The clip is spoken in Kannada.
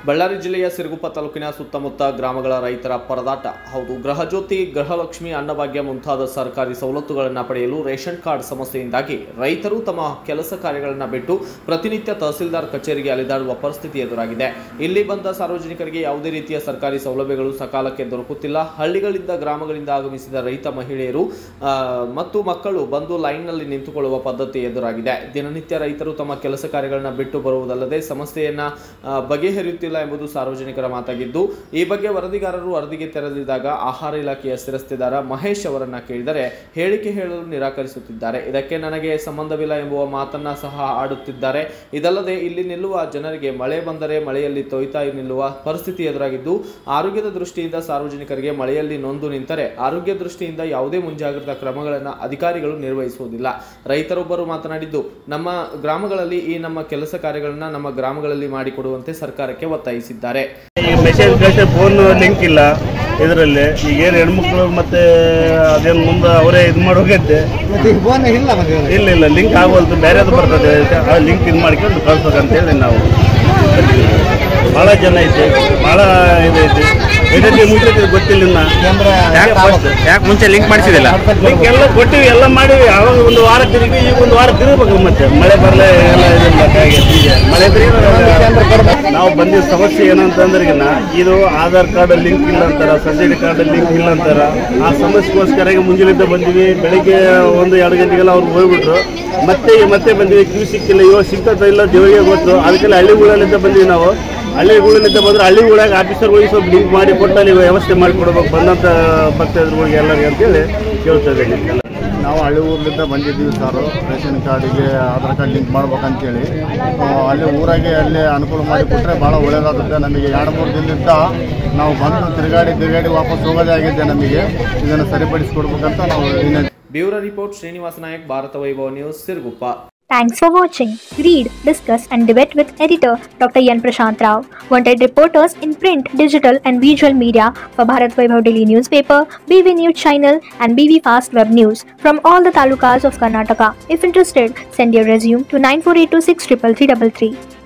ಬಳ್ಳಾರಿ ಜಿಲ್ಲೆಯ ಸಿರುಗುಪ್ಪ ತಾಲೂಕಿನ ಸುತ್ತಮುತ್ತ ಗ್ರಾಮಗಳ ರೈತರ ಪರದಾಟ ಹೌದು ಗೃಹಜ್ಯೋತಿ ಗೃಹಲಕ್ಷ್ಮಿ ಅನ್ನಭಾಗ್ಯ ಮುಂತಾದ ಸರ್ಕಾರಿ ಸವಲತ್ತುಗಳನ್ನು ಪಡೆಯಲು ರೇಷನ್ ಕಾರ್ಡ್ ಸಮಸ್ಯೆಯಿಂದಾಗಿ ರೈತರು ತಮ್ಮ ಕೆಲಸ ಕಾರ್ಯಗಳನ್ನು ಬಿಟ್ಟು ಪ್ರತಿನಿತ್ಯ ತಹಸೀಲ್ದಾರ್ ಕಚೇರಿಗೆ ಅಲೆದಾಡುವ ಪರಿಸ್ಥಿತಿ ಎದುರಾಗಿದೆ ಇಲ್ಲಿ ಬಂದ ಸಾರ್ವಜನಿಕರಿಗೆ ಯಾವುದೇ ರೀತಿಯ ಸರ್ಕಾರಿ ಸೌಲಭ್ಯಗಳು ಸಕಾಲಕ್ಕೆ ದೊರಕುತ್ತಿಲ್ಲ ಹಳ್ಳಿಗಳಿಂದ ಗ್ರಾಮಗಳಿಂದ ಆಗಮಿಸಿದ ರೈತ ಮಹಿಳೆಯರು ಆ, ಮತ್ತು ಮಕ್ಕಳು ಬಂದು ಲೈನ್ನಲ್ಲಿ ನಿಂತುಕೊಳ್ಳುವ ಪದ್ಧತಿ ಎದುರಾಗಿದೆ ದಿನನಿತ್ಯ ರೈತರು ತಮ್ಮ ಕೆಲಸ ಕಾರ್ಯಗಳನ್ನ ಬಿಟ್ಟು ಬರುವುದಲ್ಲದೆ ಸಮಸ್ಯೆಯನ್ನ ಆ, ಬಗೆಹರಿಯುತ್ತಿಲ್ಲ ಎಂಬುದು ಸಾರ್ವಜನಿಕರ ಮಾತಾಗಿದ್ದು ಈ ಬಗ್ಗೆ ವರದಿಗಾರರು ವರದಿಗೆ ತೆರಳಿದಾಗ ಆಹಾರ ಇಲಾಖೆಯ ಸ್ಥಿರಸ್ತೆದಾರ ಮಹೇಶ್ ಅವರನ್ನ ಕೇಳಿದರೆ ಹೇಳಿಕೆ ಹೇಳಲು ನಿರಾಕರಿಸುತ್ತಿದ್ದಾರೆ ಇದಕ್ಕೆ ನನಗೆ ಸಂಬಂಧವಿಲ್ಲ ಎಂಬುವ ಮಾತನ್ನ ಸಹ ಆಡುತ್ತಿದ್ದಾರೆ ಇದಲ್ಲದೆ ಇಲ್ಲಿ ನಿಲ್ಲುವ ಜನರಿಗೆ ಮಳೆ ಬಂದರೆ ಮಳೆಯಲ್ಲಿ ತೊಯ್ತಾ ನಿಲ್ಲುವ ಪರಿಸ್ಥಿತಿ ಎದುರಾಗಿದ್ದು ಆರೋಗ್ಯದ ದೃಷ್ಟಿಯಿಂದ ಸಾರ್ವಜನಿಕರಿಗೆ ಮಳೆಯಲ್ಲಿ ನೊಂದು ನಿಂತರೆ ಆರೋಗ್ಯ ದೃಷ್ಟಿಯಿಂದ ಯಾವುದೇ ಮುಂಜಾಗ್ರತಾ ಕ್ರಮಗಳನ್ನು ಅಧಿಕಾರಿಗಳು ನಿರ್ವಹಿಸುವುದಿಲ್ಲ ರೈತರೊಬ್ಬರು ಮಾತನಾಡಿದ್ದು ನಮ್ಮ ಗ್ರಾಮಗಳಲ್ಲಿ ಈ ನಮ್ಮ ಕೆಲಸ ಕಾರ್ಯಗಳನ್ನ ನಮ್ಮ ಗ್ರಾಮಗಳಲ್ಲಿ ಮಾಡಿಕೊಡುವಂತೆ ಸರ್ಕಾರಕ್ಕೆ ಒತ್ತಾಯಿಸಿದ್ದಾರೆ ಈ ಮೆಸೇಜ್ ಕಳಿಸಿ ಫೋನ್ ಲಿಂಕ್ ಇಲ್ಲ ಇದರಲ್ಲಿ ಈಗ ಏನು ಹೆಣ್ಮಕ್ಳು ಮತ್ತೆ ಅದೇನು ಮುಂದೆ ಅವರೇ ಇದು ಮಾಡೋಗೈತೆ ಮತ್ತೆ ಈಗ ಫೋನ್ ಇಲ್ಲ ಮತ್ತೆ ಇವ್ರಿಗೆ. ಇಲ್ಲ ಇಲ್ಲ ಲಿಂಕ್ ಆಗೋಲ್ದು ಬೇರೆದು ಬರ್ತದೆ ಆ ಲಿಂಕ್ ಇದು ಮಾಡ್ಕೊಂಡು ಕಳ್ಸ್ಬೇಕಂತೇಳಿ ನಾವು ಭಾಳ ಜನ ಐತೆ ಭಾಳ ಇದೈತಿ ಇದಕ್ಕೆ ಮುಂಚೆ ಗೊತ್ತಿಲ್ಲ ಇನ್ನ ಅಂದ್ರೆ ಯಾಕೆ ಯಾಕೆ ಮುಂಚೆ ಲಿಂಕ್ ಮಾಡಿಸಿದಿಲ್ಲ ಲಿಂಕ್ ಎಲ್ಲ ಕೊಟ್ಟಿವಿ ಎಲ್ಲ ಮಾಡಿವಿ ಆವಾಗ ಒಂದು ವಾರ ತಿರುಗಿ ಈಗ ಒಂದು ವಾರ ತಿರುಗಬೇಕು ಮತ್ತೆ ಮಳೆ ಬರಲೇ ಎಲ್ಲ ಇದಿಲ್ಲ ಹಾಗೆ ಹೀಗೆ. ಮಳೆ ತಿರುಗಿ ನಾವು ಬಂದಿದ್ದ ಸಮಸ್ಯೆ ಏನಂತಂದ್ರೆ ಈಗ ಇದು ಆಧಾರ್ ಕಾರ್ಡ್ ಲಿಂಕ್ ಇಲ್ಲ ಅಂತಾರ ಸಬ್ಸಿಡಿ ಕಾರ್ಡ್ ಲಿಂಕ್ ಇಲ್ಲ ಅಂತಾರ ಆ ಸಮಸ್ಯೆಗೋಸ್ಕರ ಈಗ ಮುಂಜಾನೆಯಿಂದ ಬಂದಿವಿ ಬೆಳಿಗ್ಗೆ ಒಂದು ಎರಡು ಗಂಟೆಗೆಲ್ಲ ಅವ್ರು ಹೋಗ್ಬಿಟ್ರು ಮತ್ತೆ ಮತ್ತೆ ಬಂದಿವಿ ಕ್ಯೂ ಸಿಕ್ಕಿಲ್ಲ ಇವಾಗ ಸಿಗ್ತದ ಇಲ್ಲ ದೇವರಿಗೆ ಗೊತ್ತು ಅದಕ್ಕೆಲ್ಲ ಹಳ್ಳಿಗಳಲ್ಲಿಂದ ಬಂದಿವಿ ನಾವು ಹಳ್ಳಿಗಳಿಂದ ಬಂದ್ರೆ ಹಳ್ಳಿಗಳಾಗ ಆಫೀಸರ್ಗಳಿಗೆ ಸ್ವಲ್ಪ ಲಿಂಕ್ ಮಾಡಿ ಕೊಟ್ಟು ಅಲ್ಲಿ ವ್ಯವಸ್ಥೆ ಮಾಡಿಕೊಡ್ಬೇಕು ಬಂದಂಥ ಭಕ್ತಾದಿಗಳಿಗೆ ಎಲ್ಲರಿಗೆ ಅಂತೇಳಿ ಕೇಳ್ತಾ ಇದ್ದೀನಿ ಎಲ್ಲ ನಾವು ಹಳ್ಳಿ ಊರ್ಲಿಂದ ಬಂದಿದ್ದೀವಿ ಸರ್ ರೇಷನ್ ಕಾರ್ಡಿಗೆ ಆಧಾರ್ ಕಾರ್ಡ್ ಲಿಂಕ್ ಮಾಡ್ಬೇಕಂತೇಳಿ ಆ, ಅಲ್ಲಿ ಊರಾಗೆ ಅಲ್ಲಿ ಅನುಕೂಲ ಮಾಡಿಕೊಟ್ರೆ ಭಾಳ ಒಳ್ಳೆಯದಾಗುತ್ತೆ ನಮಗೆ ಎರಡು ಮೂರು ದಿನದಿಂದ ನಾವು ಬಂದು ತಿರುಗಾಡಿ ತಿರುಗಾಡಿ ವಾಪಸ್ ಹೋಗೋದೇ ಆಗಿದೆ ನಮಗೆ ಇದನ್ನು ಸರಿಪಡಿಸಿಕೊಡ್ಬೇಕಂತ ನಾವು ವಿನಂತಿ bureau report Srinivasa Nayak Bharat Vaibhava news Siruguppa Thanks for watching. Read, discuss, and debate with editor Dr. Yan Prashant Rao. Wanted reporters in print, digital, and visual media for Bharat Vaibhav Daily Newspaper, BV News Channel, and BV Fast Web News from all the talukas of Karnataka. If interested, send your resume to 9482633333.